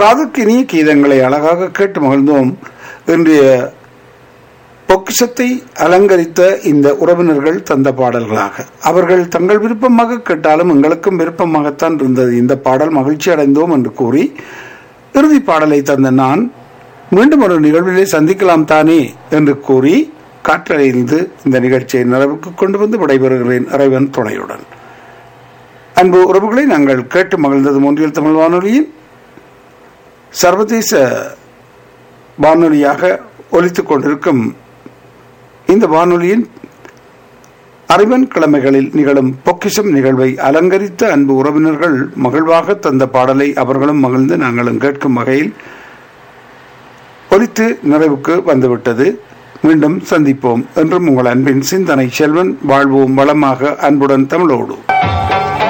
காதுக்கு இனிய கீதங்களை அழகாக கேட்டு மகிழ்ந்தோம் இன்றைய பொக்கிஷத்தை அலங்கரித்த இந்த உறவினர்கள் தந்த பாடல்களாக அவர்கள் தங்கள் விருப்பமாக கேட்டாலும் எங்களுக்கும் விருப்பமாகத்தான் இருந்தது இந்த பாடல் மகிழ்ச்சி அடைந்தோம் என்று கூறி இறுதி பாடலை தந்த நான் மீண்டும் ஒரு நிகழ்விலே சந்திக்கலாம் தானே என்று கூறி காற்றடைந்து இந்த நிகழ்ச்சியை நிறைவுக்கு கொண்டு வந்து விடைபெறுகிறேன் இறைவன் துணையுடன் அன்பு உறவுகளை நாங்கள் கேட்டு மகிழ்ந்தது மூன்றில் தமிழ் வானொலியின் சர்வதேச வானொலியாக ஒலித்துக் கொண்டிருக்கும் இந்த வானொலியின் அறிவன் கிழமைகளில் நிகழும் பொக்கிஷம் நிகழ்வை அலங்கரித்த அன்பு உறவினர்கள் மகிழ்வாக தந்த பாடலை அவர்களும் மகிழ்ந்து நாங்களும் கேட்கும் வகையில் ஒலித்து நிறைவுக்கு வந்துவிட்டது மீண்டும் சந்திப்போம் என்றும் உங்கள் அன்பின் சிந்தனை செல்வன் வாழ்வோம் வளமாக அன்புடன் தமிழோடு